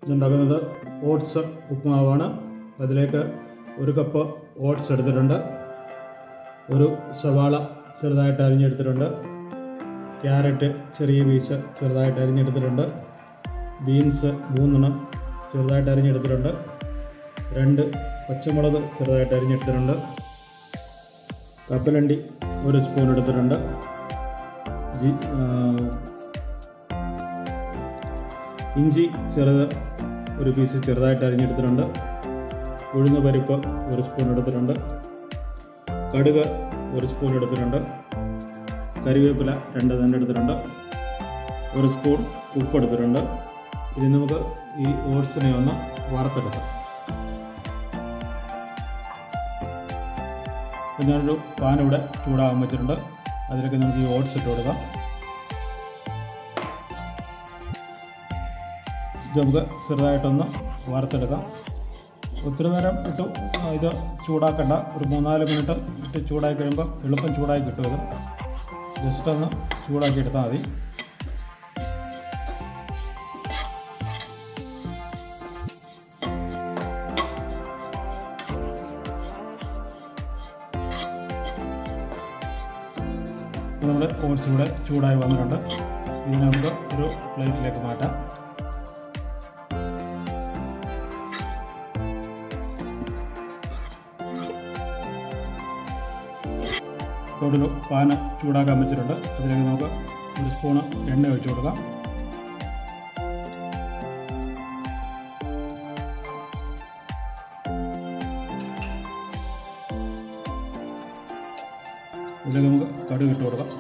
ഇതുണ്ടാക്കുന്നത് oats ഉപ്പുമാവാണ് അതിലേക്ക് ഒരു cup oats എടുത്തിട്ടുണ്ട് ഒരു സവാള ചെറുതായിട്ട് അരിഞ്ഞെടുത്തിട്ടുണ്ട് ക്യാരറ്റ് ചെറിയ പീസ് ചെറുതായിട്ട് അരിഞ്ഞെടുത്തിട്ടുണ്ട് ബീൻസ് മൂന്നെണ്ണം ചെറുതായിട്ട് അരിഞ്ഞെടുത്തിട്ടുണ്ട് രണ്ട് പച്ചമുളക് ചെറുതായിട്ട് അരിഞ്ഞെടുത്തിട്ടുണ്ട് കപ്പലണ്ടി ഒരു സ്പൂൺ എടുത്തിട്ടുണ്ട് ജി ആ, ഇഞ്ചി ചെറുത് ഒരു പീസ് ചെറുതായിട്ട് അരിഞ്ഞെടുത്തിട്ടുണ്ട് ഉഴുന്ന് പരിപ്പ് ഒരു സ്പൂൺ എടുത്തിട്ടുണ്ട് കടുക് ഒരു സ്പൂൺ എടുത്തിട്ടുണ്ട് കറിവേപ്പില രണ്ട് തന്നെ എടുത്തിട്ടുണ്ട് ഒരു സ്പൂൺ ഉപ്പ് എടുത്തിട്ടുണ്ട് ഇനി നമുക്ക് ഈ ഓട്സിനെ ഒന്ന് വറുത്തെടുക്കാം ഇപ്പം ഞാനൊരു പാൻ ഇവിടെ ചൂടാകാൻ വെച്ചിട്ടുണ്ട് അതിലേക്ക് നമുക്ക് ഈ ഓട്സ് ഇട്ട് കൊടുക്കാം ഇത് നമുക്ക് ചെറുതായിട്ടൊന്ന് വറുത്തെടുക്കാം ഒത്തിരി നേരം ഇട്ട് ഇത് ചൂടാക്കണ്ട ഒരു മൂന്നാല് മിനിറ്റ് ഇട്ട് ചൂടാക്കി കഴിയുമ്പോൾ എളുപ്പം ചൂടാക്കി കിട്ടും ഇത് ജസ്റ്റ് ഒന്ന് ചൂടാക്കി എടുത്താൽ മതി ഇപ്പോൾ നമ്മുടെ ഓട്സ് ഇവിടെ ചൂടായി വന്നിട്ടുണ്ട് ഇതിനെ നമുക്ക് ഒരു പ്ലേറ്റിലേക്ക് മാറ്റാം ഇപ്പോൾ ഒരു പാന് ചൂടാക്കാൻ വെച്ചിട്ടുണ്ട് അതിലേക്ക് നമുക്ക് ഒരു സ്പൂണ് എണ്ണ ഒഴിച്ചു കൊടുക്കാം ഇതിലേക്ക് നമുക്ക് കടുക് ഇട്ട് കൊടുക്കാം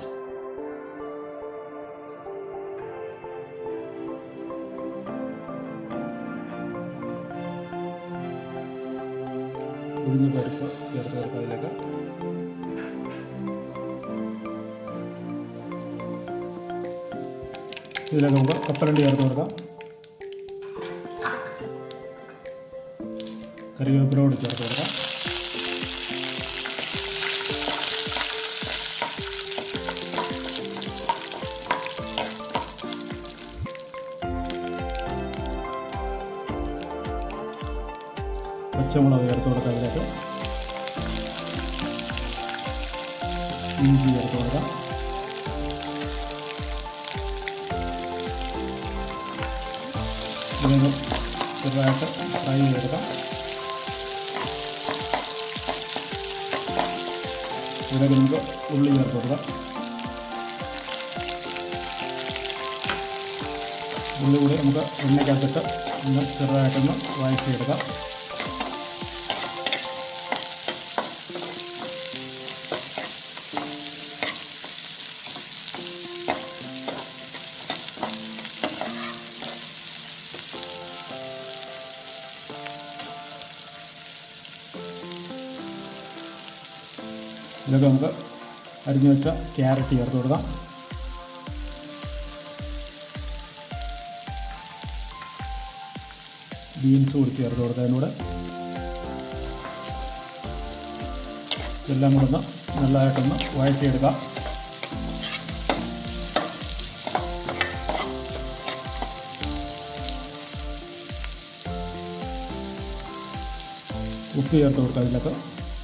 ഉഴുന്ന് പരിപ്പ് ചേർത്ത് കൊടുക്കാം അതിലേക്ക് ഇതിലേക്ക് നമുക്ക് കപ്പലണ്ടി ചേർത്ത് കൊടുക്കാം കറിവേപ്പിലോട് ചേർത്ത് കൊടുക്കാം പച്ചമുളക് ചേർത്ത് കൊടുക്കാം അതിലേക്ക് ഇഞ്ചി ചേർത്ത് കൊടുക്കാം ഇതൊന്ന് ചെറുതായിട്ട് ഫ്രൈ ചെയ്തെടുക്കാം ഇതിലേക്ക് നമുക്ക് ഉള്ളി ചേർത്ത് കൊടുക്കാം ഉള്ളി കൂടി നമുക്ക് എണ്ണയ്ക്കകത്തിട്ട് ഒന്ന് ചെറുതായിട്ടൊന്ന് വഴറ്റിയെടുക്കാം ഇതിലേക്ക് നമുക്ക് അരിഞ്ഞു വെച്ച ക്യാരറ്റ് ചേർത്ത് കൊടുക്കാം ബീൻസ് കൂടി ചേർത്ത് കൊടുക്കാം അതിനൂടെ ഇതെല്ലാം കൂടെ ഒന്ന് നല്ലതായിട്ടൊന്ന് വഴറ്റിയെടുക്കാം ഉപ്പ് ചേർത്ത് കൊടുക്കാം അതിലൊക്കെ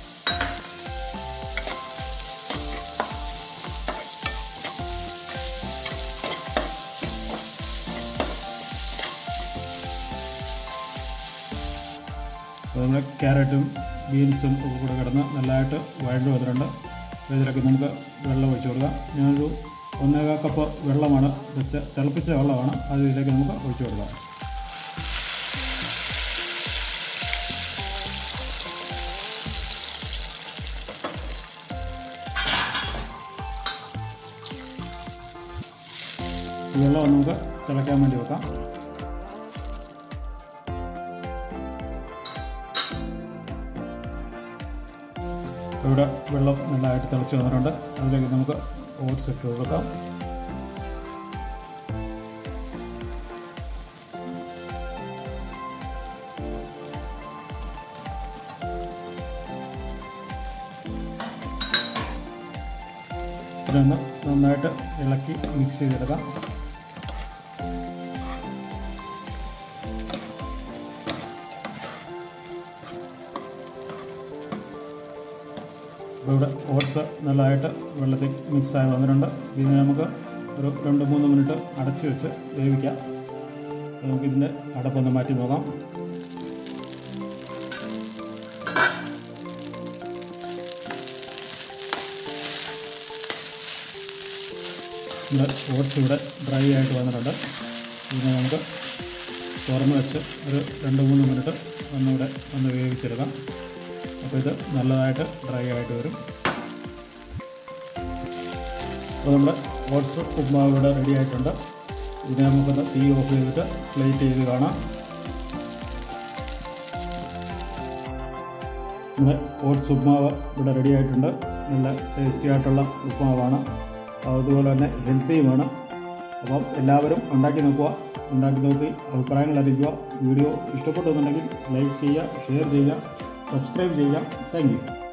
അപ്പോൾ നമ്മുടെ ക്യാരറ്റും ബീൻസും ഒക്കെ കൂടെ കിടന്ന് നല്ലതായിട്ട് വഴണ്ട് വന്നിട്ടുണ്ട് അപ്പോൾ ഇതിലൊക്കെ നമുക്ക് വെള്ളം ഒഴിച്ച് കൊടുക്കാം ഞാനൊരു ഒന്നേകാൽ കപ്പ് വെള്ളമാണ് വെച്ച തിളപ്പിച്ച വെള്ളമാണ് അത് ഇതിലേക്ക് നമുക്ക് ഒഴിച്ച് കൊടുക്കാം ഈ വെള്ളം നമുക്ക് തിളയ്ക്കാൻ വേണ്ടി വെക്കാം ഇവിടെ വെള്ളം നല്ലതായിട്ട് തിളച്ച് വന്നിട്ടുണ്ട് അതിലേക്ക് നമുക്ക് ഓട്സ് ഇട്ട് കൊടുക്കാം ഇതൊന്ന് നന്നായിട്ട് ഇളക്കി മിക്സ് ചെയ്തെടുക്കാം ഇവിടെ ഓട്സ് നല്ലതായിട്ട് വെള്ളത്തിൽ മിക്സായി വന്നിട്ടുണ്ട് ഇതിനെ നമുക്ക് ഒരു രണ്ട് മൂന്ന് മിനിറ്റ് അടച്ച് വെച്ച് വേവിക്കാം നമുക്കിതിൻ്റെ അടപ്പൊന്ന് മാറ്റി നോക്കാം നമ്മുടെ ഓട്സ് ഇവിടെ ഡ്രൈ ആയിട്ട് വന്നിട്ടുണ്ട് ഇതിനെ നമുക്ക് തുറന്ന് വെച്ച് ഒരു രണ്ട് മൂന്ന് മിനിറ്റ് ഒന്നുകൂടെ ഒന്ന് വേവിച്ചെടുക്കാം അപ്പോൾ ഇത് നല്ലതായിട്ട് ഡ്രൈ ആയിട്ട് വരും അപ്പോൾ നമ്മുടെ ഓട്സ് ഉപ്മാവ് ഇവിടെ റെഡി ആയിട്ടുണ്ട് ഇതിനെ നമുക്കൊന്ന് തീ ഓഫ് ചെയ്തിട്ട് പ്ലേറ്റ് ചെയ്ത് കാണാം നമ്മുടെ ഓട്സ് ഉപ്മാവ് ഇവിടെ റെഡി ആയിട്ടുണ്ട് നല്ല ടേസ്റ്റി ആയിട്ടുള്ള ഉപ്മാവാണ് അതുപോലെ തന്നെ ഹെൽത്തിയുമാണ് അപ്പം എല്ലാവരും ഉണ്ടാക്കി നോക്കുക ഉണ്ടാക്കി നോക്കി അഭിപ്രായങ്ങൾ അറിയിക്കുക വീഡിയോ ഇഷ്ടപ്പെട്ടുന്നുണ്ടെങ്കിൽ ലൈക്ക് ചെയ്യുക ഷെയർ ചെയ്യുക സബ്സ്ക്രൈബ് ചെയ്യുക താങ്ക് യു